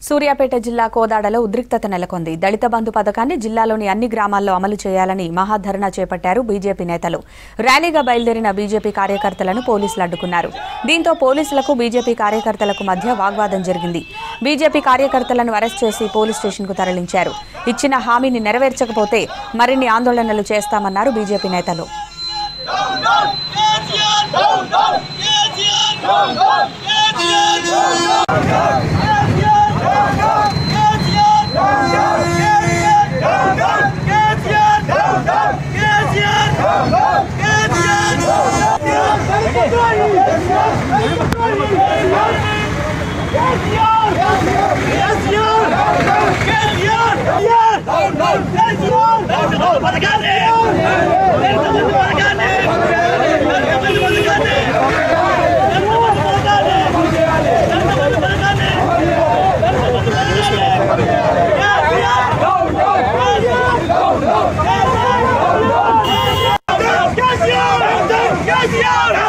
సూర్యాపేట జిల్లా కోదాడలో ఉద్రిక్తత నెలకొంది దళిత బంధు పథకాన్ని జిల్లాలోని అన్ని గ్రామాల్లో అమలు చేయాలని మహాధరణ చేపట్టారు బీజేపీ నేతలు ర్యాలీగా బయలుదేరిన బీజేపీ కార్యకర్తలను పోలీసులు అడ్డుకున్నారు దీంతో పోలీసులకు బీజేపీ కార్యకర్తలకు మధ్య వాగ్వాదం జరిగింది బీజేపీ కార్యకర్తలను అరెస్ట్ చేసి పోలీస్ స్టేషన్కు తరలించారు ఇచ్చిన హామీని నెరవేర్చకపోతే మరిన్ని ఆందోళనలు చేస్తామన్నారు బీజేపీ నేతలు కేసీఆర్